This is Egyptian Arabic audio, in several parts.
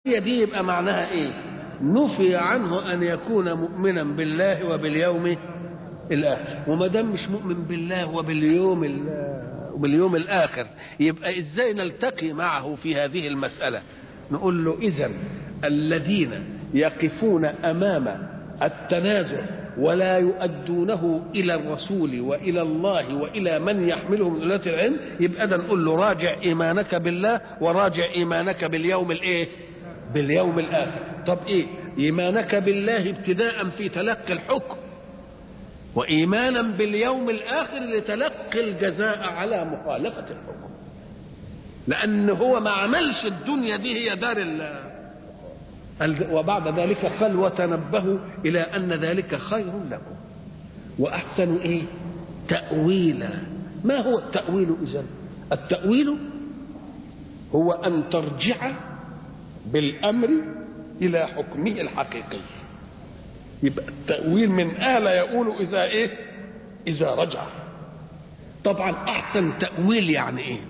هي دي يبقى معناها ايه نفي عنه ان يكون مؤمنا بالله وباليوم الاخر وما دام مش مؤمن بالله وباليوم وباليوم الاخر يبقى ازاي نلتقي معه في هذه المساله نقول له اذا الذين يقفون امام التنازع ولا يؤدونه الى الرسول والى الله والى من يحمله من ولاة العلم يبقى ده نقول له راجع ايمانك بالله وراجع ايمانك باليوم الايه؟ باليوم الاخر طب ايه؟ ايمانك بالله ابتداء في تلقي الحكم وايمانا باليوم الاخر لتلقي الجزاء على مخالفه الحكم لان هو ما عملش الدنيا دي هي دار ال وبعد ذلك قال وتنبهوا الى ان ذلك خير لكم واحسن ايه تاويلا ما هو التاويل اذا التاويل هو ان ترجع بالامر الى حكمه الحقيقي يبقى التاويل من آل يقول اذا ايه اذا رجع طبعا احسن تاويل يعني ايه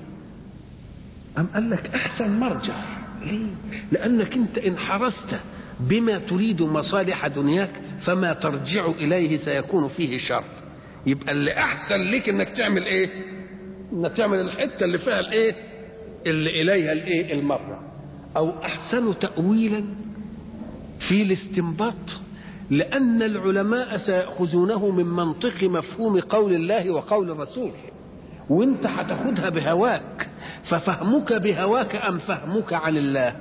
أم قال لك احسن مرجع ليه؟ لأنك أنت إن حرست بما تريد مصالح دنياك فما ترجع إليه سيكون فيه شر يبقى اللي أحسن لك إنك تعمل إيه؟ إنك تعمل الحتة اللي فيها الإيه؟ اللي إليها الإيه؟ المرة أو أحسن تأويلا في الاستنباط لأن العلماء سيأخذونه من منطق مفهوم قول الله وقول الرسول وانت هتاخدها بهواك ففهمك بهواك ام فهمك عن الله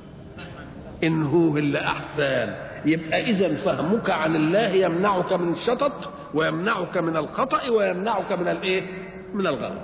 ان هو اللي احسن يبقى اذا فهمك عن الله يمنعك من الشطط ويمنعك من الخطا ويمنعك من الايه من الغلط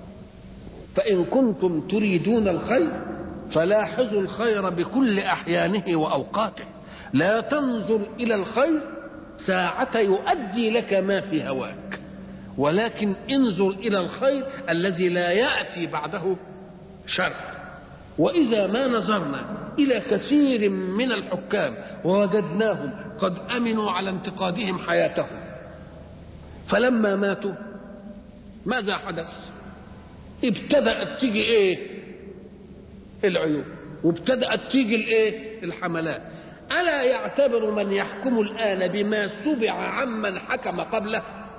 فان كنتم تريدون الخير فلاحظوا الخير بكل احيانه واوقاته لا تنظر الى الخير ساعه يؤدي لك ما في هواك ولكن انظر الى الخير الذي لا ياتي بعده شر واذا ما نظرنا الى كثير من الحكام ووجدناهم قد امنوا على انتقادهم حياتهم فلما ماتوا ماذا حدث ابتدات تيجي ايه العيوب وابتدات تيجي الايه الحملات الا يعتبر من يحكم الان بما سبع عمن حكم قبله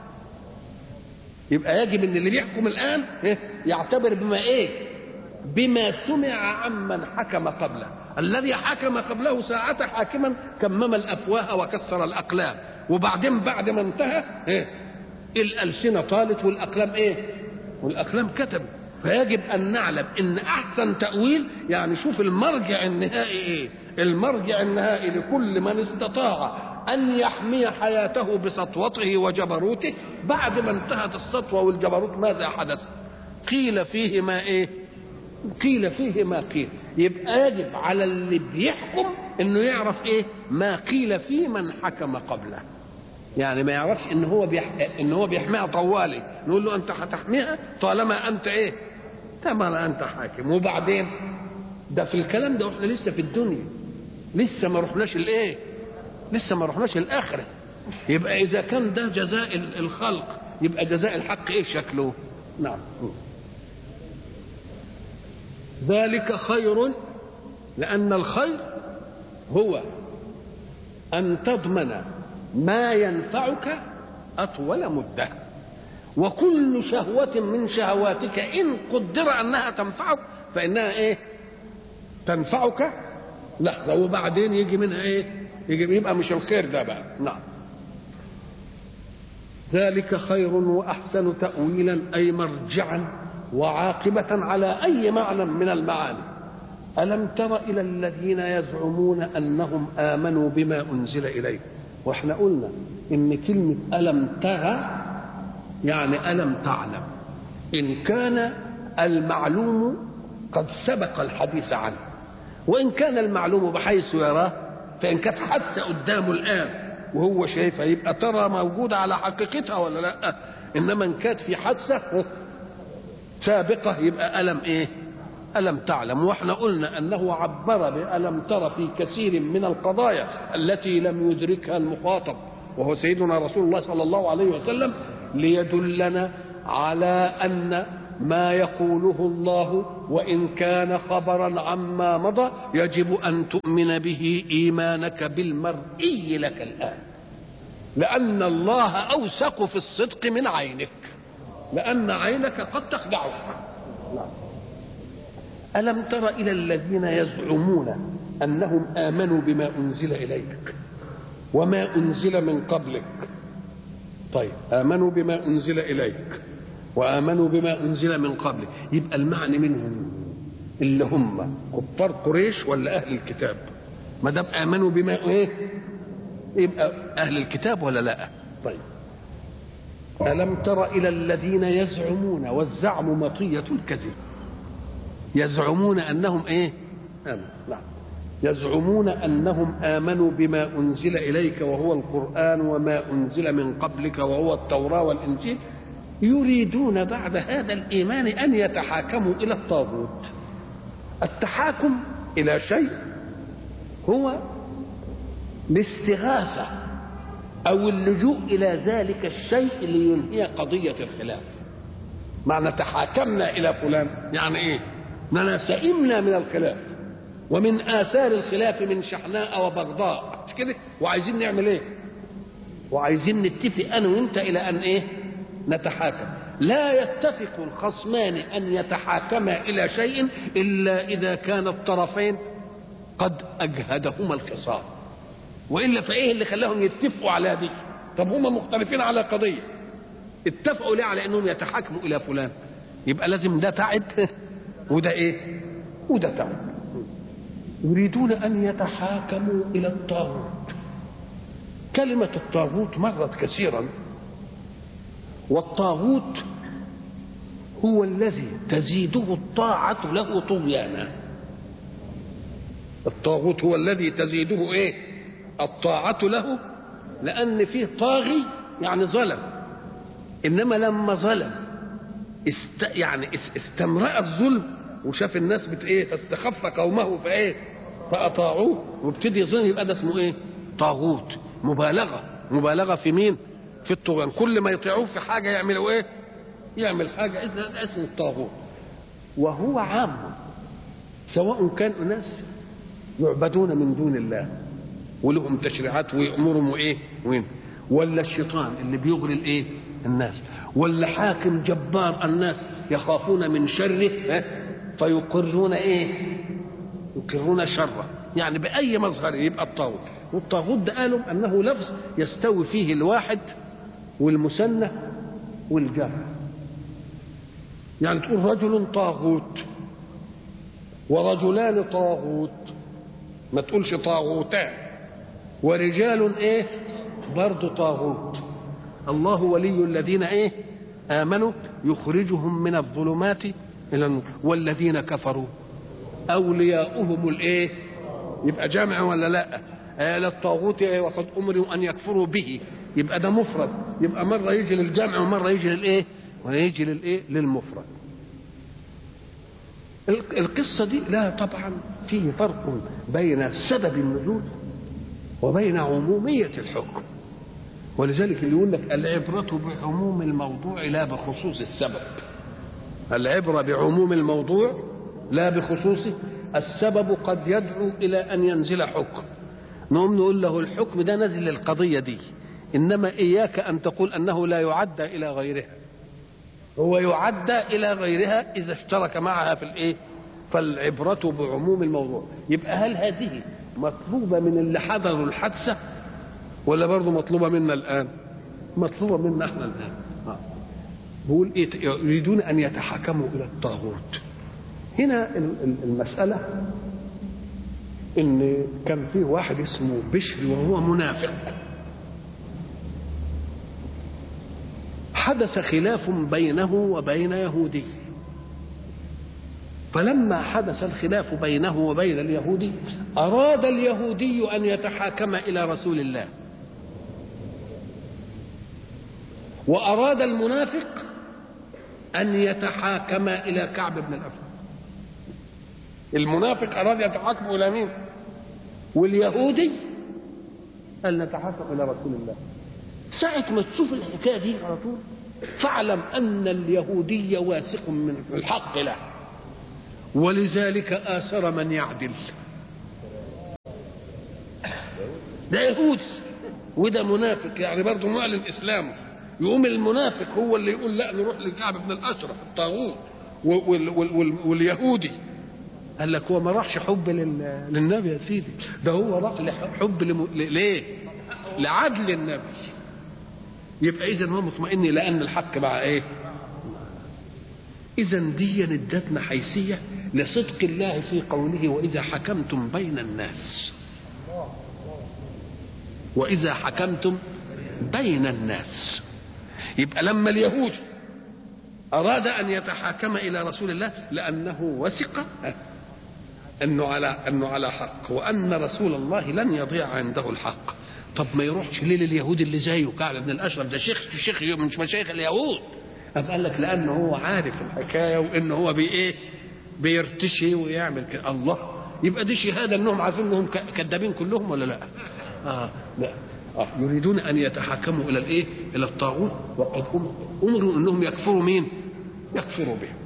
يبقى يجب ان اللي بيحكم الان يعتبر بما ايه بما سمع عمن حكم قبله الذي حكم قبله ساعة حاكما كمم الافواه وكسر الاقلام وبعدين بعد ما انتهى إيه؟ الالسنه طالت والاقلام ايه والاقلام كتبت فيجب ان نعلم ان احسن تاويل يعني شوف المرجع النهائي ايه المرجع النهائي لكل من استطاع أن يحمي حياته بسطوته وجبروته بعد ما انتهت السطوة والجبروت ماذا حدث قيل فيه ما إيه قيل فيه ما قيل يبقى يجب على اللي بيحكم انه يعرف ايه ما قيل في من حكم قبله يعني ما يعرفش ان هو بيح... ان هو بيحميها طوالي نقول له انت هتحميها طالما انت ايه طالما انت حاكم وبعدين ده في الكلام ده واحنا لسه في الدنيا لسه ما رحناش الايه لسه ما رحناش الاخره يبقى اذا كان ده جزاء الخلق يبقى جزاء الحق ايه شكله نعم ذلك خير لان الخير هو ان تضمن ما ينفعك اطول مده وكل شهوه من شهواتك ان قدر انها تنفعك فانها ايه تنفعك لحظه وبعدين يجي منها ايه يجي يبقى مش الخير ده بقى نعم ذلك خير واحسن تاويلا اي مرجعا وعاقبه على اي معنى من المعاني الم تر الى الذين يزعمون انهم امنوا بما انزل اليك واحنا قلنا ان كلمه الم ترى يعني الم تعلم ان كان المعلوم قد سبق الحديث عنه وان كان المعلوم بحيث يراه فان كانت حادثه قدامه الان وهو شايفها يبقى ترى موجوده على حقيقتها ولا لا انما ان كانت في حادثه سابقه يبقى الم ايه الم تعلم واحنا قلنا انه عبر بالم ترى في كثير من القضايا التي لم يدركها المخاطب وهو سيدنا رسول الله صلى الله عليه وسلم ليدلنا على ان ما يقوله الله وإن كان خبرا عما مضى يجب أن تؤمن به إيمانك بالمرئي لك الآن لأن الله أوثق في الصدق من عينك لأن عينك قد تخدعك ألم تر إلى الذين يزعمون أنهم آمنوا بما أنزل إليك وما أنزل من قبلك طيب آمنوا بما أنزل إليك وآمنوا بما أنزل من قبلك يبقى المعنى منهم اللي هم كفار قريش ولا أهل الكتاب ما دام آمنوا بما إيه يبقى أهل الكتاب ولا لا طيب ألم تر إلى الذين يزعمون والزعم مطية الكذب يزعمون أنهم إيه آمن. نعم يزعمون أنهم آمنوا بما أنزل إليك وهو القرآن وما أنزل من قبلك وهو التوراة والإنجيل يريدون بعد هذا الإيمان أن يتحاكموا إلى الطاغوت التحاكم إلى شيء هو الاستغاثة أو اللجوء إلى ذلك الشيء لينهي قضية الخلاف معنى تحاكمنا إلى فلان يعني إيه أننا سئمنا من الخلاف ومن آثار الخلاف من شحناء وبغضاء مش كده وعايزين نعمل إيه وعايزين نتفق أنا وأنت إلى أن إيه نتحاكم لا يتفق الخصمان أن يتحاكما إلى شيء إلا إذا كان الطرفين قد أجهدهما الخصام وإلا فإيه اللي خلاهم يتفقوا على دي طب هما مختلفين على قضية اتفقوا ليه على أنهم يتحاكموا إلى فلان يبقى لازم ده تعب وده إيه وده تعب يريدون أن يتحاكموا إلى الطاغوت كلمة الطاغوت مرت كثيرا والطاغوت هو الذي تزيده الطاعة له طغيانا الطاغوت هو الذي تزيده ايه الطاعة له لأن فيه طاغي يعني ظلم إنما لما ظلم است يعني استمرأ الظلم وشاف الناس بت ايه فاستخف قومه فايه فأطاعوه وابتدي يظن يبقى ده اسمه ايه طاغوت مبالغة مبالغة في مين في الطغيان كل ما يطيعوه في حاجة يعملوا ايه يعمل حاجة إذا اسمه الطاغوت وهو عام سواء كان أناس يعبدون من دون الله ولهم تشريعات ويأمرهم وايه وين ولا الشيطان اللي بيغري الايه الناس ولا حاكم جبار الناس يخافون من شره فيقرون ايه يقرون شره يعني بأي مظهر يبقى الطاغوت والطاغوت ده قالوا أنه لفظ يستوي فيه الواحد والمثنى والجمع يعني تقول رجل طاغوت ورجلان طاغوت ما تقولش طاغوتان ورجال ايه برضه طاغوت الله ولي الذين ايه امنوا يخرجهم من الظلمات الى النور والذين كفروا اولياؤهم الايه يبقى جمع ولا لا آل الطاغوت وقد امروا ان يكفروا به يبقى ده مفرد يبقى مره يجي للجمع ومره يجي للايه ويجي للايه للمفرد القصه دي لا طبعا فيه فرق بين سبب النزول وبين عموميه الحكم ولذلك اللي يقول لك العبرة بعموم الموضوع لا بخصوص السبب العبرة بعموم الموضوع لا بخصوصه السبب قد يدعو إلى أن ينزل حكم نقوم نقول له الحكم ده نزل للقضية دي إنما إياك أن تقول أنه لا يعدى إلى غيرها هو يعدى إلى غيرها إذا اشترك معها في الإيه فالعبرة بعموم الموضوع يبقى هل هذه مطلوبة من اللي حضروا الحادثة ولا برضه مطلوبة منا الآن مطلوبة منا احنا الآن آه. بيقول إيه يريدون أن يتحكموا إلى الطاغوت هنا المسألة إن كان في واحد اسمه بشر وهو منافق حدث خلاف بينه وبين يهودي فلما حدث الخلاف بينه وبين اليهودي أراد اليهودي أن يتحاكم إلى رسول الله وأراد المنافق أن يتحاكم إلى كعب بن الأشرف المنافق أراد يتحاكم إلى مين واليهودي قال نتحاكم إلى رسول الله ساعة ما تشوف الحكاية دي على طول فاعلم أن اليهودي واثق من الحق له ولذلك آثر من يعدل ده يهودي وده منافق يعني برضه معلن اسلامه يقوم المنافق هو اللي يقول لا نروح لكعب بن الاشرف الطاغوت وال وال وال واليهودي قال لك هو ما راحش حب لل- للنبي يا سيدي ده هو راح لحب لم... ل- ليه لعدل النبي يبقى اذا هو مطمئن لان الحق مع ايه اذا دي ادتنا حيثيه لصدق الله في قوله واذا حكمتم بين الناس واذا حكمتم بين الناس يبقى لما اليهود اراد ان يتحاكم الى رسول الله لانه وثق انه على انه على حق وان رسول الله لن يضيع عنده الحق طب ما يروحش ليه لليهود اللي زيه كعب بن الاشرف ده شيخ شيخ مش مشايخ اليهود أم قال لك لانه هو عارف الحكايه وانه هو بي ايه بيرتشي ويعمل كده الله يبقى دي شهاده انهم عارفين انهم ك- كذابين كلهم ولا لا؟ اه لا آه. يريدون ان يتحاكموا الى الايه؟ الى الطاغوت وقد أم- امروا انهم يكفروا مين؟ يكفروا به.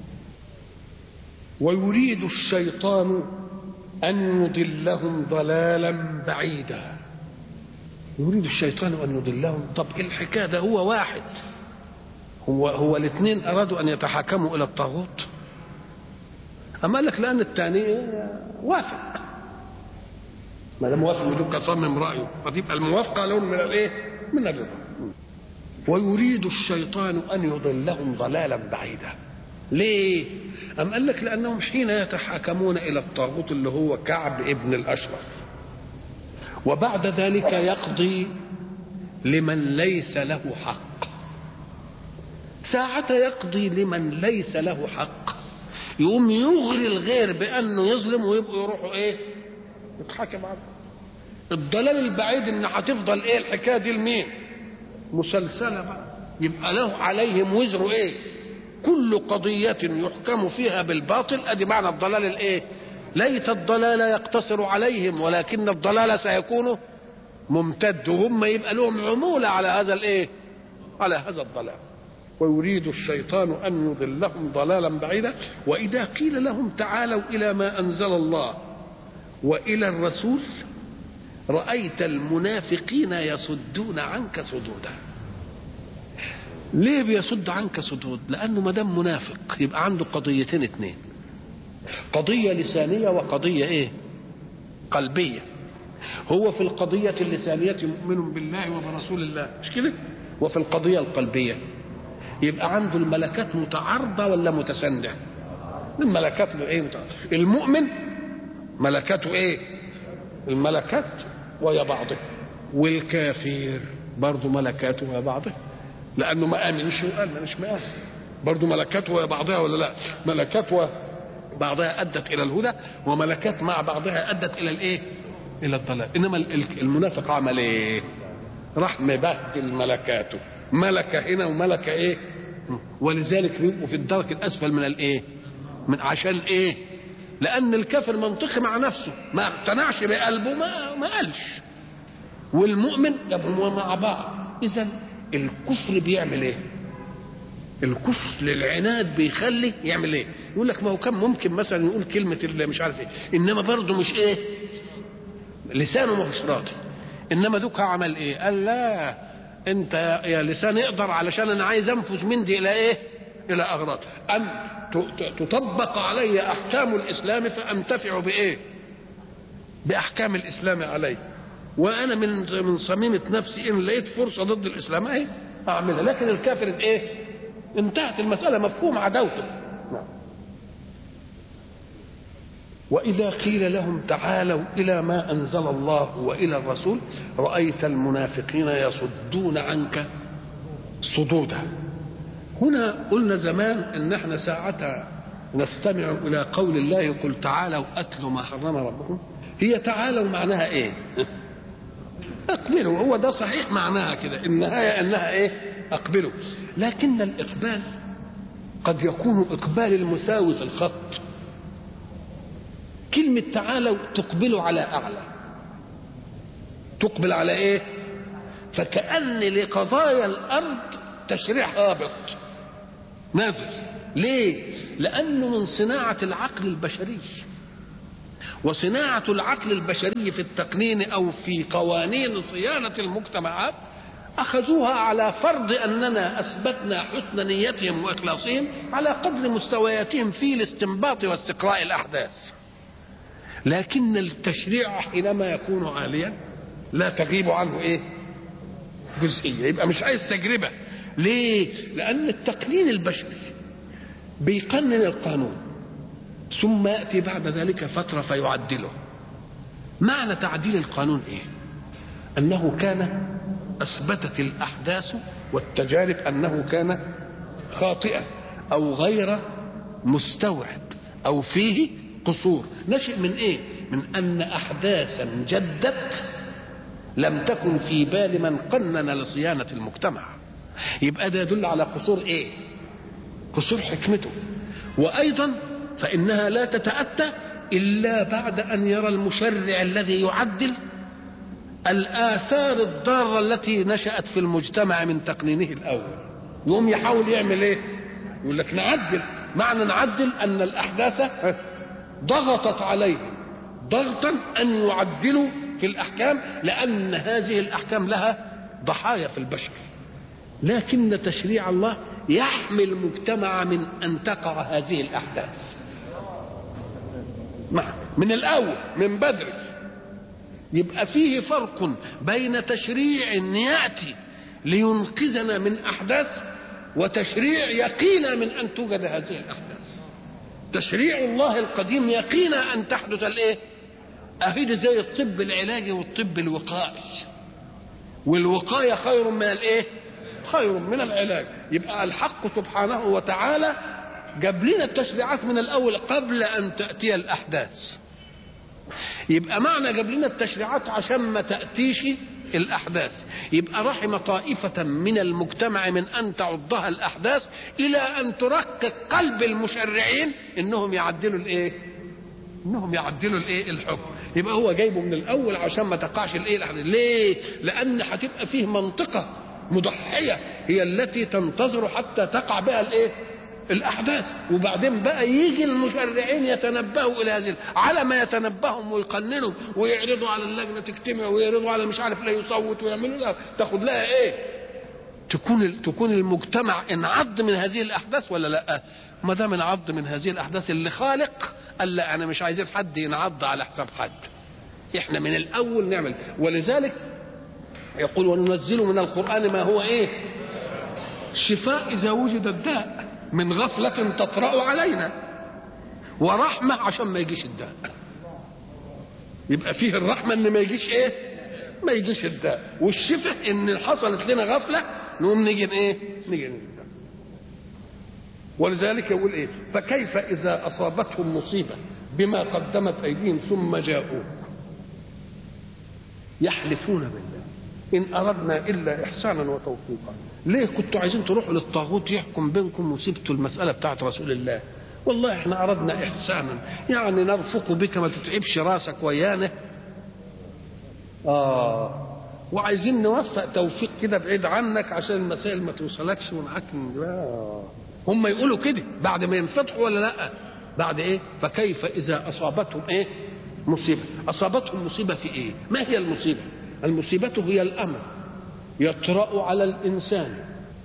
ويريد الشيطان ان يضلهم ضلالا بعيدا. يريد الشيطان ان يضلهم طب الحكايه ده هو واحد هو هو الاثنين ارادوا ان يتحاكموا الى الطاغوت اما قال لك لان الثاني وافق ما دام وافق يبقى صمم رايه فتبقى الموافقه لون من الايه؟ من الرضا ويريد الشيطان ان يضلهم ضلالا بعيدا ليه؟ أم قال لك لأنهم حين يتحاكمون إلى الطاغوت اللي هو كعب ابن الأشرف وبعد ذلك يقضي لمن ليس له حق ساعة يقضي لمن ليس له حق يقوم يغري الغير بأنه يظلم ويبقوا يروحوا إيه؟ يتحاكم عنه الضلال البعيد إن هتفضل إيه الحكاية دي لمين؟ مسلسلة بقى يبقى له عليهم وزر إيه؟ كل قضية يحكم فيها بالباطل أدي معنى الضلال الإيه؟ ليت الضلال يقتصر عليهم ولكن الضلال سيكون ممتد وهم يبقى لهم عمولة على هذا الإيه؟ على هذا الضلال ويريد الشيطان أن يضلهم ضلالا بعيدا وإذا قيل لهم تعالوا إلى ما أنزل الله وإلى الرسول رأيت المنافقين يصدون عنك صدودا ليه بيصد عنك صدود لأنه ما دام منافق يبقى عنده قضيتين اتنين قضية لسانية وقضية ايه قلبية هو في القضية اللسانية مؤمن بالله وبرسول الله مش كده وفي القضية القلبية يبقى عنده الملكات متعارضة ولا متساندة الملكات له ايه متعارضة المؤمن ملكاته ايه الملكات ويا بعضها والكافر برضه ملكاته ويا بعضها لانه ما امنش وقال مانيش مآمن برضه ملكات ويا بعضها ولا لا ملكات وبعضها ادت الى الهدى وملكات مع بعضها ادت الى الايه الى الضلال انما المنافق عمل ايه راح مبهدل ملكاته ملكه هنا وملكه ايه ولذلك بيبقوا في الدرك الاسفل من الايه من عشان ايه لان الكافر منطقي مع نفسه ما اقتنعش بقلبه ما ما قالش والمؤمن جابهم مع بعض اذا الكفر بيعمل ايه الكفر للعناد بيخلي يعمل ايه يقول لك ما هو كان ممكن مثلا يقول كلمه اللي مش عارف ايه انما برضه مش ايه لسانه مش راضي انما دوك عمل ايه قال لا انت يا لسان اقدر علشان انا عايز انفذ من دي الى ايه الى اغراض ان تطبق علي احكام الاسلام فانتفع بايه باحكام الاسلام علي وانا من من صميمه نفسي ان لقيت فرصه ضد الاسلام اهي اعملها لكن الكافر ايه انتهت المساله مفهوم عداوته واذا قيل لهم تعالوا الى ما انزل الله والى الرسول رايت المنافقين يصدون عنك صدودا هنا قلنا زمان ان احنا ساعة نستمع الى قول الله قل تعالوا اتلوا ما حرم ربكم هي تعالوا معناها ايه اقبلوا هو ده صحيح معناها كده النهاية انها ايه اقبلوا لكن الاقبال قد يكون اقبال المساوي في الخط كلمة تعالوا تقبل على اعلى تقبل على ايه فكأن لقضايا الارض تشريع هابط نازل ليه لانه من صناعه العقل البشري وصناعه العقل البشري في التقنين او في قوانين صيانه المجتمعات اخذوها على فرض اننا اثبتنا حسن نيتهم واخلاصهم على قدر مستوياتهم في الاستنباط واستقراء الاحداث لكن التشريع حينما يكون عاليا لا تغيب عنه ايه جزئيه يبقى مش عايز تجربه ليه لان التقنين البشري بيقنن القانون ثم ياتي بعد ذلك فتره فيعدله معنى تعديل القانون ايه انه كان اثبتت الاحداث والتجارب انه كان خاطئا او غير مستوعب او فيه قصور نشئ من ايه من ان احداثا جدت لم تكن في بال من قنن لصيانه المجتمع يبقى ده يدل على قصور ايه قصور حكمته وايضا فانها لا تتاتى الا بعد ان يرى المشرع الذي يعدل الآثار الضارة التي نشأت في المجتمع من تقنينه الأول يقوم يحاول يعمل إيه يقول لك نعدل معنى نعدل أن الأحداث ضغطت عليهم ضغطا أن يعدلوا في الأحكام لأن هذه الأحكام لها ضحايا في البشر لكن تشريع الله يحمي المجتمع من أن تقع هذه الأحداث من الأول من بدري يبقى فيه فرق بين تشريع ياتي لينقذنا من احداث وتشريع يقينا من ان توجد هذه الاحداث تشريع الله القديم يقينا ان تحدث الايه اهيد زي الطب العلاجي والطب الوقائي والوقايه خير من الايه خير من العلاج يبقى الحق سبحانه وتعالى جاب لنا التشريعات من الاول قبل ان تاتي الاحداث يبقى معنى جاب لنا التشريعات عشان ما تأتيش الأحداث يبقى رحم طائفة من المجتمع من أن تعضها الأحداث إلى أن تركك قلب المشرعين إنهم يعدلوا الإيه؟ إنهم يعدلوا الإيه؟ الحكم يبقى هو جايبه من الأول عشان ما تقعش الإيه الأحداث ليه؟ لأن هتبقى فيه منطقة مضحية هي التي تنتظر حتى تقع بها الإيه؟ الاحداث وبعدين بقى يجي المشرعين يتنبهوا الى هذه على ما يتنبههم ويقننوا ويعرضوا على اللجنه تجتمع ويعرضوا على مش عارف لا يصوت ويعملوا لها تاخد لها ايه؟ تكون تكون المجتمع انعض من هذه الاحداث ولا لا؟ ما دام انعض من هذه الاحداث اللي خالق قال لا انا مش عايزين حد ينعض على حساب حد. احنا من الاول نعمل ولذلك يقول وننزل من القران ما هو ايه؟ شفاء اذا وجد الداء من غفلة تطرأ علينا ورحمة عشان ما يجيش الداء يبقى فيه الرحمة ان ما يجيش ايه ما يجيش الداء والشفاء ان حصلت لنا غفلة نقوم نيجي ايه نيجي الداء ولذلك يقول ايه فكيف اذا اصابتهم مصيبة بما قدمت ايديهم ثم جاءوك يحلفون بالله ان اردنا الا احسانا وتوفيقا ليه كنتوا عايزين تروحوا للطاغوت يحكم بينكم وسبتوا المساله بتاعت رسول الله والله احنا اردنا احسانا يعني نرفق بك ما تتعبش راسك ويانا اه وعايزين نوفق توفيق كده بعيد عنك عشان المسائل ما توصلكش ونعكن آه. هم يقولوا كده بعد ما ينفتحوا ولا لا بعد ايه فكيف اذا اصابتهم ايه مصيبه اصابتهم مصيبه في ايه ما هي المصيبه المصيبة هي الأمر يطرأ على الإنسان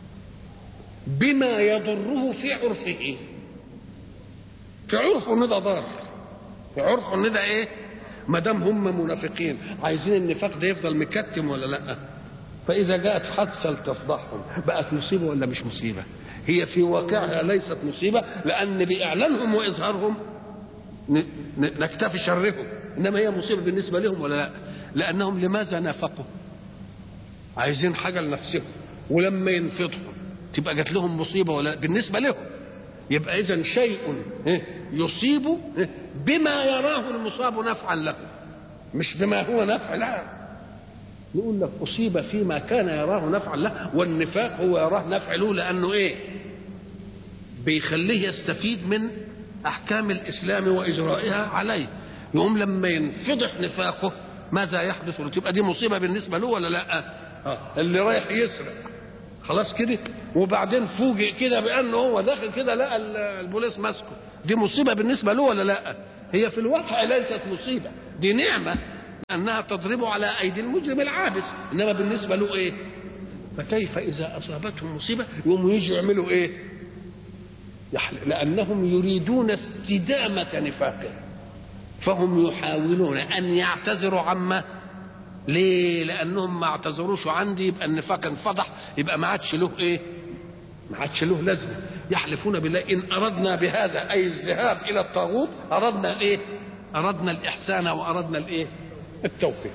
بما يضره في عرفه في عرفه ان ده ضار في عرفه ان ده ايه ما دام هم منافقين عايزين النفاق ده يفضل مكتم ولا لا فاذا جاءت حادثه لتفضحهم بقت مصيبه ولا مش مصيبه هي في واقعها ليست مصيبه لان باعلانهم واظهارهم نكتفي شرهم انما هي مصيبه بالنسبه لهم ولا لا لانهم لماذا نافقوا عايزين حاجه لنفسهم ولما ينفضهم تبقى جات لهم مصيبه ولا بالنسبه لهم يبقى اذا شيء يصيب بما يراه المصاب نفعا له مش بما هو نفع لا يقول لك اصيب فيما كان يراه نفعا له والنفاق هو يراه نفع له لانه ايه بيخليه يستفيد من احكام الاسلام واجرائها عليه يقوم لما ينفضح نفاقه ماذا يحدث له تبقى دي مصيبه بالنسبه له ولا لا آه. اللي رايح يسرق خلاص كده وبعدين فوجئ كده بانه هو داخل كده لقى البوليس ماسكه دي مصيبه بالنسبه له ولا لا هي في الواقع ليست مصيبه دي نعمه انها تضرب على ايدي المجرم العابس انما بالنسبه له ايه فكيف اذا اصابتهم مصيبه يقوموا يجوا يعملوا ايه يحلق لانهم يريدون استدامه نفاقه فهم يحاولون ان يعتذروا عما ليه لانهم ما اعتذروش عندي يبقى النفاق انفضح يبقى ما عادش له ايه ما عادش له لازمه يحلفون بالله ان اردنا بهذا اي الذهاب الى الطاغوت اردنا الايه اردنا الاحسان واردنا الايه التوفيق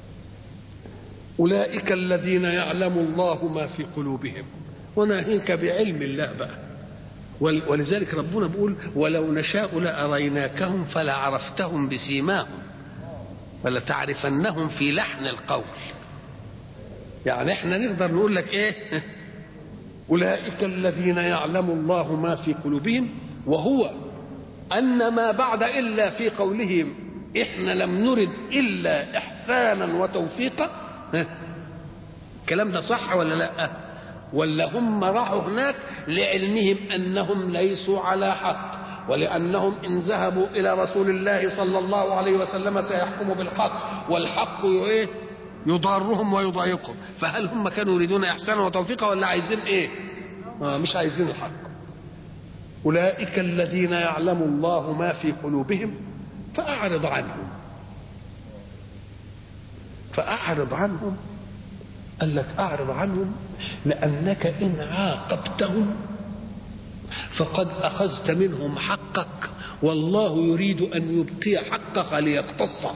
اولئك الذين يعلم الله ما في قلوبهم وناهيك بعلم الله بقى ولذلك ربنا بيقول ولو نشاء لاريناكهم فلعرفتهم بسيماهم فلتعرفنهم في لحن القول يعني احنا نقدر نقول لك ايه اولئك الذين يعلم الله ما في قلوبهم وهو ان ما بعد الا في قولهم احنا لم نرد الا احسانا وتوفيقا الكلام ده صح ولا لا ولا هم راحوا هناك لعلمهم انهم ليسوا على حق ولانهم ان ذهبوا الى رسول الله صلى الله عليه وسلم سيحكموا بالحق والحق ايه يضارهم ويضايقهم فهل هم كانوا يريدون احسانا وتوفيقا ولا عايزين ايه آه مش عايزين الحق اولئك الذين يعلم الله ما في قلوبهم فاعرض عنهم فاعرض عنهم قال لك اعرض عنهم لانك ان عاقبتهم فقد اخذت منهم حقك والله يريد ان يبقي حقك ليقتصه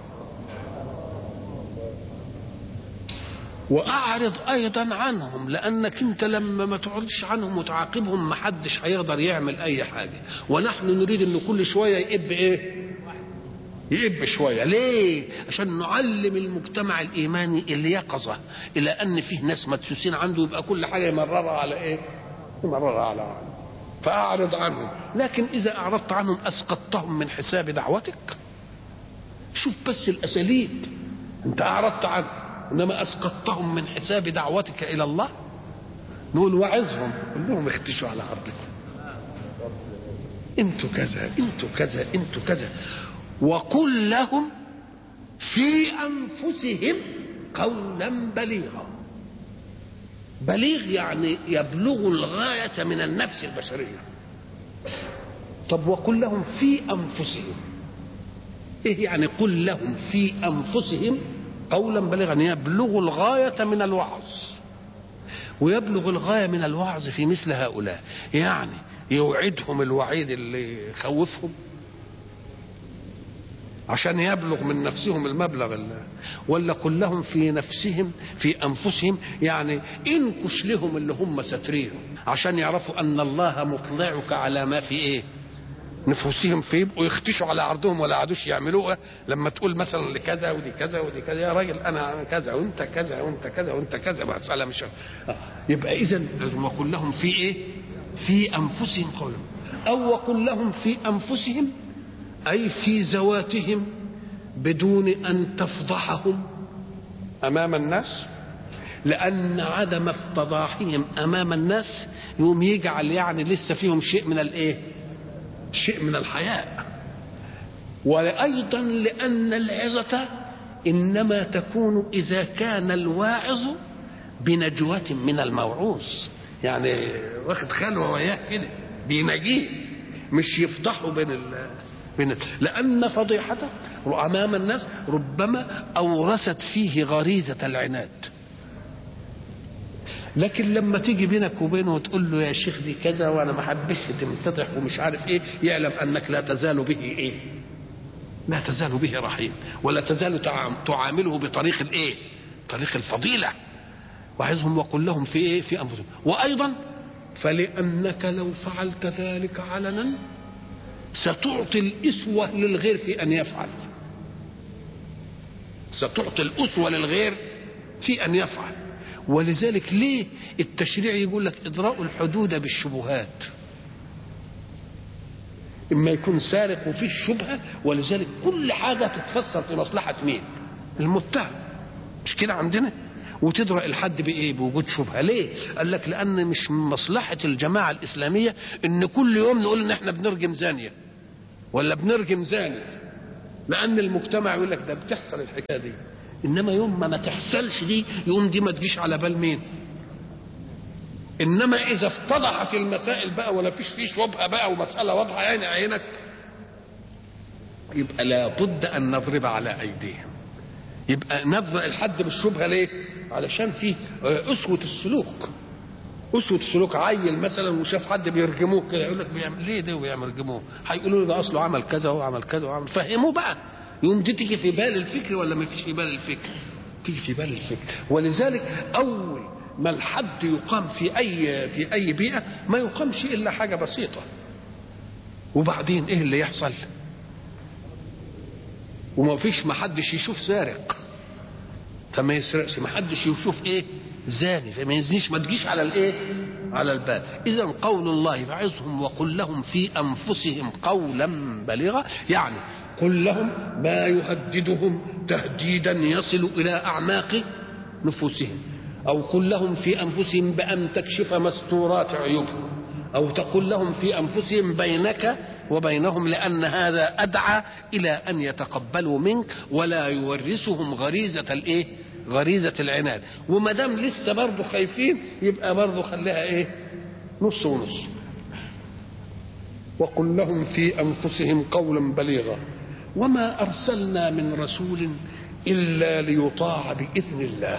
واعرض ايضا عنهم لانك انت لما ما تعرضش عنهم وتعاقبهم ما حدش هيقدر يعمل اي حاجه ونحن نريد ان كل شويه يئب ايه يئب شويه ليه عشان نعلم المجتمع الايماني اليقظه الى ان فيه ناس مدسوسين عنده يبقى كل حاجه يمررها على ايه يمررها على عنه. فاعرض عنهم لكن اذا اعرضت عنهم اسقطتهم من حساب دعوتك شوف بس الاساليب انت اعرضت عنهم انما اسقطتهم من حساب دعوتك الى الله نقول وعظهم قول لهم اختشوا على ارضكم انتوا كذا انتوا كذا انتوا كذا وقل لهم في انفسهم قولا بليغا بليغ يعني يبلغ الغايه من النفس البشريه طب وقل لهم في انفسهم ايه يعني قل لهم في انفسهم قولا بليغا يبلغ الغايه من الوعظ ويبلغ الغايه من الوعظ في مثل هؤلاء يعني يوعدهم الوعيد اللي يخوفهم عشان يبلغ من نفسهم المبلغ اللي ولا قل لهم في نفسهم في انفسهم يعني انكش لهم اللي هم ستريهم عشان يعرفوا ان الله مطلعك على ما في ايه نفوسهم فيبقوا يختشوا على عرضهم ولا عادوش يعملوها لما تقول مثلا لكذا ودي كذا ودي كذا يا راجل انا كذا وانت كذا وانت كذا وانت كذا مسألة مش يبقى اذا وقل لهم في ايه؟ في انفسهم قولا او وقل لهم في انفسهم اي في ذواتهم بدون ان تفضحهم امام الناس لان عدم افتضاحهم امام الناس يوم يجعل يعني لسه فيهم شيء من الايه؟ شيء من الحياء وايضا لان العظه انما تكون اذا كان الواعظ بنجوه من الموعوظ يعني واخد خلوه وياه كده بيناجيه مش يفضحه بين ال بين ال لان فضيحته امام الناس ربما اورثت فيه غريزه العناد لكن لما تيجي بينك وبينه وتقول له يا شيخ دي كذا وانا ما حبش تنفتح ومش عارف ايه يعلم انك لا تزال به ايه لا تزال به رحيم ولا تزال تعامله بطريق الايه طريق الفضيله وعظهم وقل لهم في ايه في انفسهم وايضا فلانك لو فعلت ذلك علنا ستعطي الاسوه للغير في ان يفعل ستعطي الاسوه للغير في ان يفعل ولذلك ليه التشريع يقول لك اضراء الحدود بالشبهات اما يكون سارق وفيه شبهه ولذلك كل حاجه تتفسر في مصلحه مين المتهم مش كده عندنا وتدرأ الحد بايه بوجود شبهه ليه قال لك لان مش من مصلحه الجماعه الاسلاميه ان كل يوم نقول ان احنا بنرجم زانيه ولا بنرجم زاني لان المجتمع يقول لك ده بتحصل الحكايه دي انما يوم ما ما تحصلش دي يوم دي ما تجيش على بال مين انما اذا افتضحت المسائل بقى ولا فيش فيه شبهه بقى ومساله واضحه عين عينك يبقى لابد ان نضرب على ايديهم يبقى نبذل الحد بالشبهه ليه علشان في اسوه السلوك اسوه السلوك عيل مثلا وشاف حد بيرجموه كده يقول لك بيعمل ليه ده وبيرجموه هيقولوا له ده اصله عمل كذا وعمل كذا وعمل فهموه بقى يوم دي تيجي في بال الفكر ولا ما فيش في بال الفكر تيجي في بال الفكر ولذلك اول ما الحد يقام في اي في اي بيئه ما يقامش الا حاجه بسيطه وبعدين ايه اللي يحصل وما فيش ما حدش يشوف سارق فما يسرقش ما حدش يشوف ايه زاني فما يزنيش ما تجيش على الايه على البال اذا قول الله فعظهم وقل لهم في انفسهم قولا بليغا يعني قل لهم ما يهددهم تهديدا يصل الى اعماق نفوسهم او قل لهم في انفسهم بان تكشف مستورات عيوبهم او تقول لهم في انفسهم بينك وبينهم لان هذا ادعى الى ان يتقبلوا منك ولا يورثهم غريزه الايه غريزه العناد وما دام لسه برضه خايفين يبقى برضه خليها ايه نص ونص وقل لهم في انفسهم قولا بليغا وما ارسلنا من رسول الا ليطاع باذن الله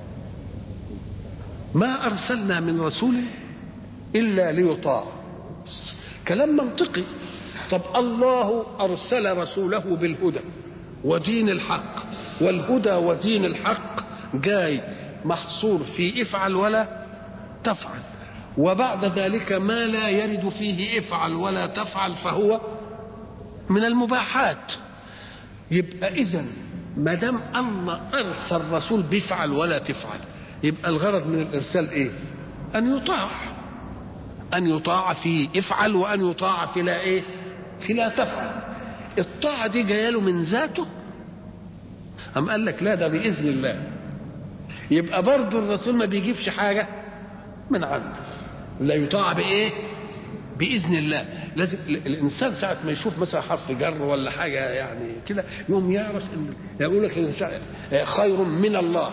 ما ارسلنا من رسول الا ليطاع كلام منطقي طب الله ارسل رسوله بالهدى ودين الحق والهدى ودين الحق جاي محصور في افعل ولا تفعل وبعد ذلك ما لا يرد فيه افعل ولا تفعل فهو من المباحات يبقى اذا ما دام الله ارسل رسول بيفعل ولا تفعل يبقى الغرض من الارسال ايه ان يطاع ان يطاع في افعل وان يطاع في لا ايه في لا تفعل الطاعه دي جايه له من ذاته أم قال لك لا ده بإذن الله يبقى برضه الرسول ما بيجيبش حاجة من عنده لا يطاع بإيه بإذن الله لازم الإنسان ساعة ما يشوف مثلا حرف جر ولا حاجة يعني كده يوم يعرف إن يقول لك الإنسان خير من الله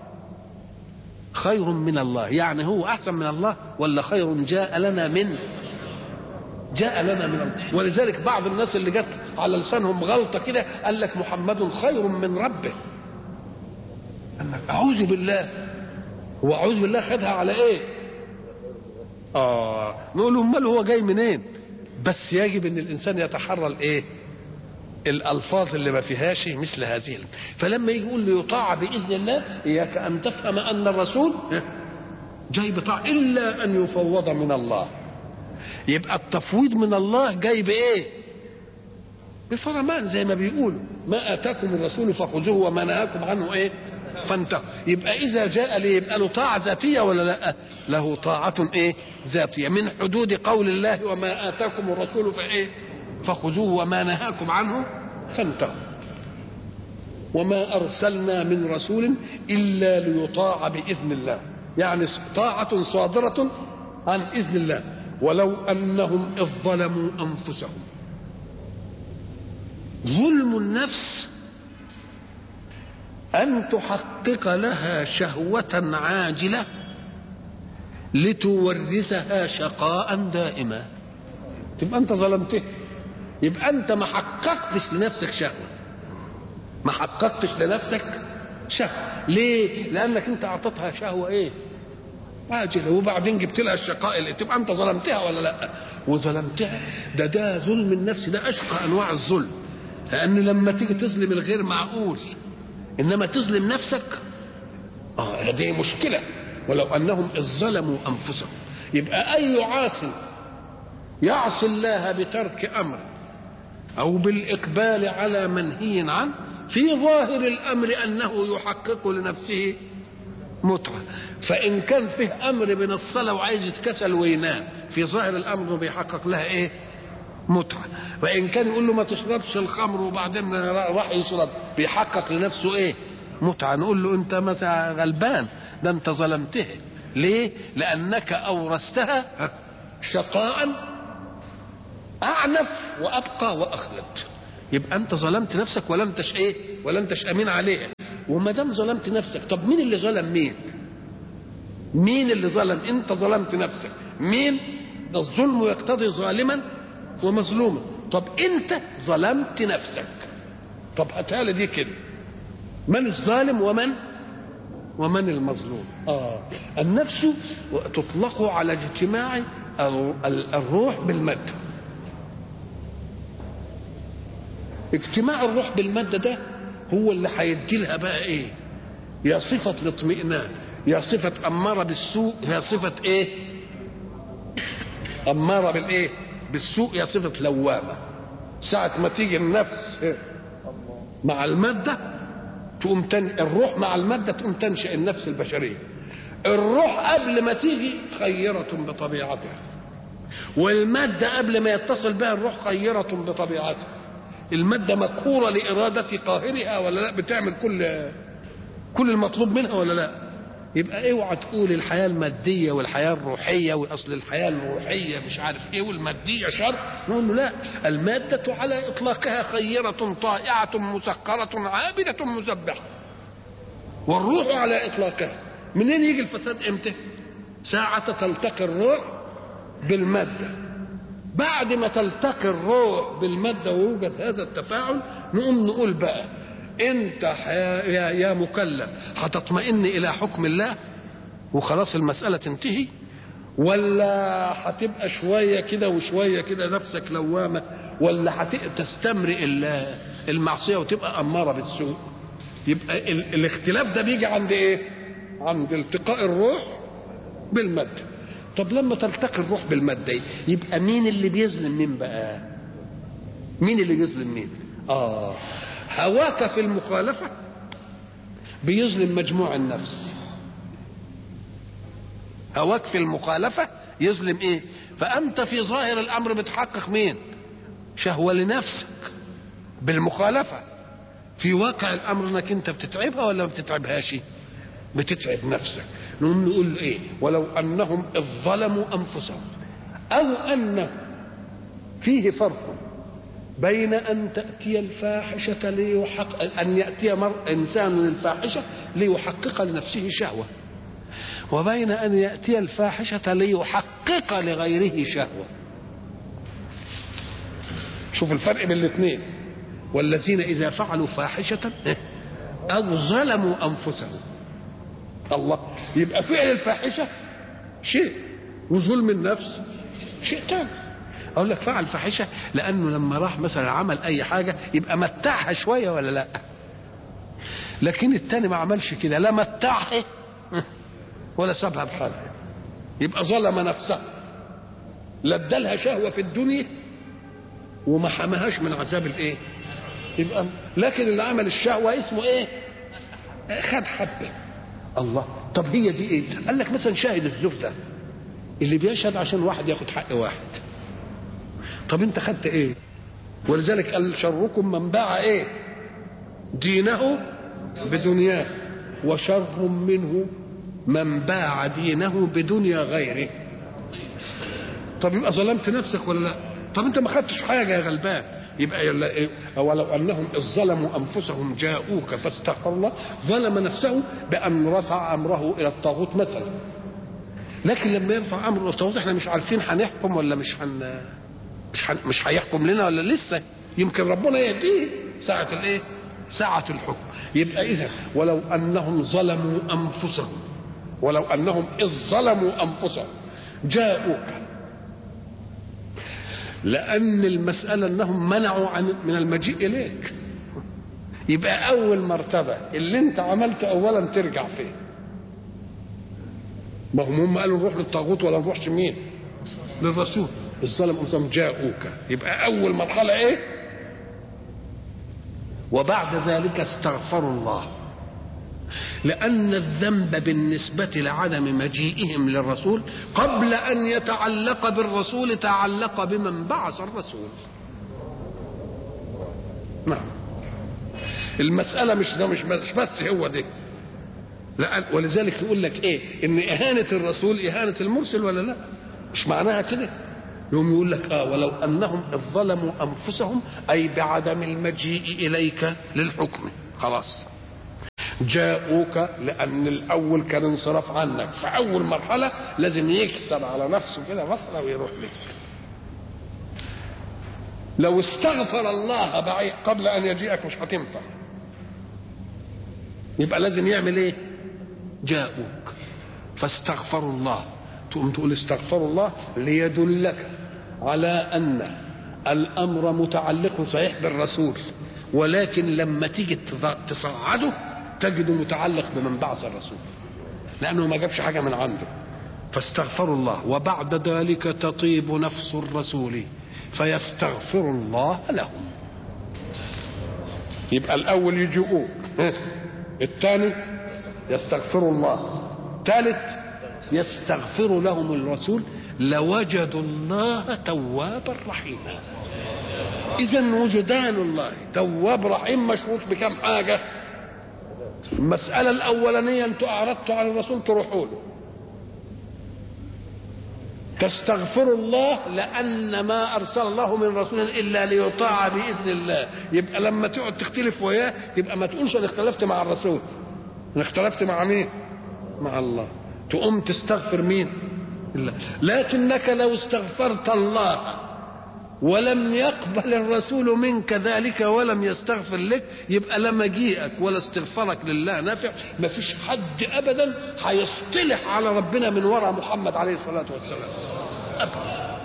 خير من الله يعني هو أحسن من الله ولا خير جاء لنا من جاء لنا من الله ولذلك بعض الناس اللي جت على لسانهم غلطه كده قال لك محمد خير من ربه قال لك اعوذ بالله هو اعوذ بالله خدها على ايه اه نقول امال هو جاي منين بس يجب ان الانسان يتحرى الايه الالفاظ اللي ما فيهاش مثل هذه فلما يجي يقول ليطاع باذن الله اياك ان تفهم ان الرسول جاي بطاع الا ان يفوض من الله يبقى التفويض من الله جاي بايه بفرمان زي ما بيقولوا ما اتاكم الرسول فخذوه وما نهاكم عنه ايه فانتهوا يبقى اذا جاء لي يبقى له طاعه ذاتيه ولا لا له طاعه ايه ذاتيه من حدود قول الله وما اتاكم الرسول فايه فخذوه وما نهاكم عنه فانتهوا وما ارسلنا من رسول الا ليطاع باذن الله يعني طاعه صادره عن اذن الله ولو انهم اذ ظلموا انفسهم ظلم النفس ان تحقق لها شهوه عاجله لتورثها شقاء دائما تبقى انت ظلمته يبقى انت ما حققتش لنفسك شهوه ما حققتش لنفسك شهوه ليه لانك انت اعطيتها شهوه ايه عاجله وبعدين جبت لها الشقاء اللي تبقى انت ظلمتها ولا لا وظلمتها ده ده ظلم النفس ده اشقى انواع الظلم لان لما تيجي تظلم الغير معقول انما تظلم نفسك اه دي مشكله ولو انهم اذ ظلموا انفسهم يبقى اي عاص يعصي الله بترك امر او بالاقبال على منهي عنه في ظاهر الامر انه يحقق لنفسه متعه فان كان فيه امر من الصلاه وعايز يتكسل وينام في ظاهر الامر انه بيحقق لها ايه متعه وان كان يقول له ما تشربش الخمر وبعدين راح يشرب بيحقق لنفسه ايه متعة نقول له انت مثلا غلبان ده انت ظلمته ليه لانك اورثتها شقاء اعنف وابقى واخلد يبقى انت ظلمت نفسك ولم تش ايه ولم تش امين عليها وما دام ظلمت نفسك طب مين اللي ظلم مين مين اللي ظلم انت ظلمت نفسك مين ده الظلم يقتضي ظالما ومظلوما طب انت ظلمت نفسك طب هاتها لي دي كده من الظالم ومن ومن المظلوم اه النفس تطلق على اجتماع الروح بالماده اجتماع الروح بالماده ده هو اللي هيدي لها بقى ايه يا صفه الاطمئنان يا صفه اماره بالسوء يا صفه ايه اماره بالايه بالسوء يا صفه لوامه ساعه ما تيجي النفس مع الماده تقوم تن... الروح مع الماده تقوم تنشئ النفس البشريه الروح قبل ما تيجي خيرة بطبيعتها والمادة قبل ما يتصل بها الروح خيرة بطبيعتها المادة مقهورة لإرادة قاهرها ولا لا بتعمل كل كل المطلوب منها ولا لا يبقى اوعى تقول الحياة المادية والحياة الروحية وأصل الحياة الروحية مش عارف ايه والمادية شر نقول له لا المادة على إطلاقها خيرة طائعة مسخرة عابدة مسبحة والروح على إطلاقها منين يجي الفساد امتى ساعة تلتقي الروح بالمادة بعد ما تلتقي الروح بالمادة ويوجد هذا التفاعل نقوم نقول بقى انت يا, يا مكلف هتطمئن الى حكم الله وخلاص المسألة تنتهي ولا هتبقى شوية كده وشوية كده نفسك لوامة ولا هتستمرئ المعصية وتبقى أمارة بالسوء يبقى الاختلاف ده بيجي عند ايه عند التقاء الروح بالمادة طب لما تلتقي الروح بالمادة يبقى مين اللي بيظلم مين بقى مين اللي بيظلم مين اه هواك في المخالفة بيظلم مجموع النفس هواك في المخالفة يظلم ايه فأنت في ظاهر الأمر بتحقق مين شهوة لنفسك بالمخالفة في واقع الأمر انك انت بتتعبها ولا ما بتتعبهاش بتتعب نفسك نقوم نقول ايه ولو انهم اذ ظلموا انفسهم او ان فيه فرق بين ان تاتي الفاحشه ليحقق ان ياتي مر انسان الفاحشه ليحقق لنفسه شهوه وبين ان ياتي الفاحشه ليحقق لغيره شهوه شوف الفرق بين الاثنين والذين اذا فعلوا فاحشه او ظلموا انفسهم الله يبقى فعل الفاحشه شيء وظلم النفس شيء تاني اقول لك فعل فاحشه لانه لما راح مثلا عمل اي حاجه يبقى متعها شويه ولا لا لكن التاني ما عملش كده لا متعها ولا سابها بحالها يبقى ظلم نفسه لا ادالها شهوه في الدنيا وما حماهاش من عذاب الايه يبقى لكن اللي عمل الشهوه اسمه ايه خد حبه الله طب هي دي ايه قال لك مثلا شاهد الزور ده اللي بيشهد عشان واحد ياخد حق واحد طب انت خدت ايه ولذلك قال شركم من باع ايه دينه بدنياه وشر منه من باع دينه بدنيا غيره طب يبقى ظلمت نفسك ولا لا طب انت ما خدتش حاجه يا غلبان يبقى يلا إيه؟ ولو انهم اذ ظلموا انفسهم جاءوك فاستغفر الله ظلم نفسه بان رفع امره الى الطاغوت مثلا لكن لما يرفع امره الى الطاغوت احنا مش عارفين هنحكم ولا مش هن مش هن... مش هيحكم لنا ولا لسه يمكن ربنا يهديه ساعة الايه؟ ساعة الحكم يبقى إذا ولو أنهم ظلموا أنفسهم ولو أنهم إذ ظلموا أنفسهم جاءوك لأن المسألة أنهم منعوا عن من المجيء إليك يبقى أول مرتبة اللي أنت عملته أولا ترجع فيه ما هم هم قالوا نروح للطاغوت ولا نروحش مين؟ للرسول الظلم أنفسهم جاءوك يبقى أول مرحلة إيه؟ وبعد ذلك استغفروا الله لأن الذنب بالنسبة لعدم مجيئهم للرسول قبل أن يتعلق بالرسول تعلق بمن بعث الرسول نعم المسألة مش ده مش مش بس هو ده لا ولذلك يقول لك ايه ان اهانة الرسول اهانة المرسل ولا لا مش معناها كده يوم يقول لك اه ولو انهم اذ ظلموا انفسهم اي بعدم المجيء اليك للحكم خلاص جاءوك لان الاول كان انصراف عنك في اول مرحله لازم يكسر على نفسه كده مسألة ويروح لك لو استغفر الله بعيد قبل ان يجيئك مش هتنفع يبقى لازم يعمل ايه جاءوك فاستغفروا الله تقوم تقول استغفروا الله ليدلك على ان الامر متعلق صحيح بالرسول ولكن لما تيجي تصعده تجده متعلق بمن بعث الرسول لانه ما جابش حاجه من عنده فاستغفروا الله وبعد ذلك تطيب نفس الرسول فيستغفر الله لهم يبقى الاول يجيئوك الثاني يستغفر الله ثالث يستغفر لهم الرسول لوجدوا الله توابا رحيما اذا وجدان الله تواب رحيم مشروط بكم حاجه المساله الاولانيه انتوا اعرضتوا عن الرسول تروحوا له تستغفر الله لأن ما أرسل الله من رسول إلا ليطاع بإذن الله يبقى لما تقعد تختلف وياه يبقى ما تقولش أنا اختلفت مع الرسول أنا اختلفت مع مين مع الله تقوم تستغفر مين الله لكنك لو استغفرت الله ولم يقبل الرسول منك ذلك ولم يستغفر لك يبقى لا مجيئك ولا استغفارك لله نافع ما فيش حد ابدا هيصطلح على ربنا من وراء محمد عليه الصلاه والسلام ابدا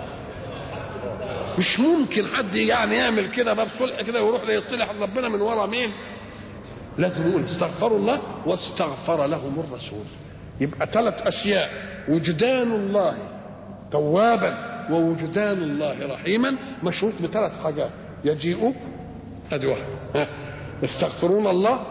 مش ممكن حد يعني يعمل كده باب صلح كده ويروح ليصطلح على ربنا من وراء مين لازم يقول استغفروا الله واستغفر لهم الرسول يبقى ثلاث اشياء وجدان الله توابا ووجدان الله رحيما مشروط بثلاث حاجات يجيء ادي واحد يستغفرون الله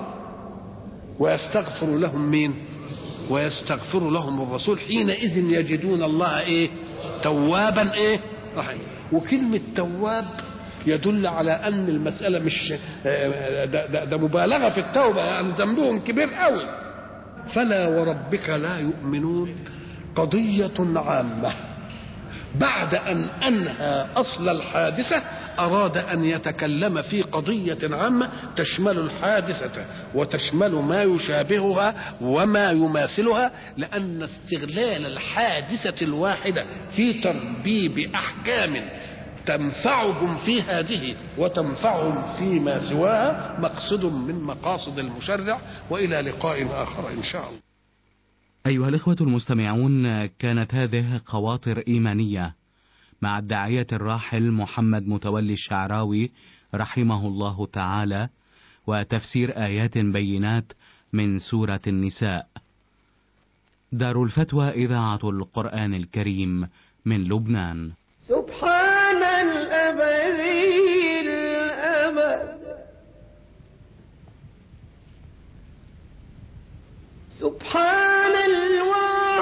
ويستغفر لهم مين ويستغفر لهم الرسول حينئذ يجدون الله ايه توابا ايه رحيما وكلمة تواب يدل على ان المسألة مش ده, ده, ده مبالغة في التوبة يعني ذنبهم كبير قوي فلا وربك لا يؤمنون قضية عامة بعد أن أنهى أصل الحادثة أراد أن يتكلم في قضية عامة تشمل الحادثة وتشمل ما يشابهها وما يماثلها لأن استغلال الحادثة الواحدة في تربيب أحكام تنفعهم في هذه وتنفعهم فيما سواها مقصد من مقاصد المشرع وإلى لقاء آخر إن شاء الله أيها الإخوة المستمعون كانت هذه خواطر إيمانية مع الداعية الراحل محمد متولي الشعراوي رحمه الله تعالى وتفسير آيات بينات من سورة النساء. دار الفتوى إذاعة القرآن الكريم من لبنان. سبحان الأبدي الأبد سبحان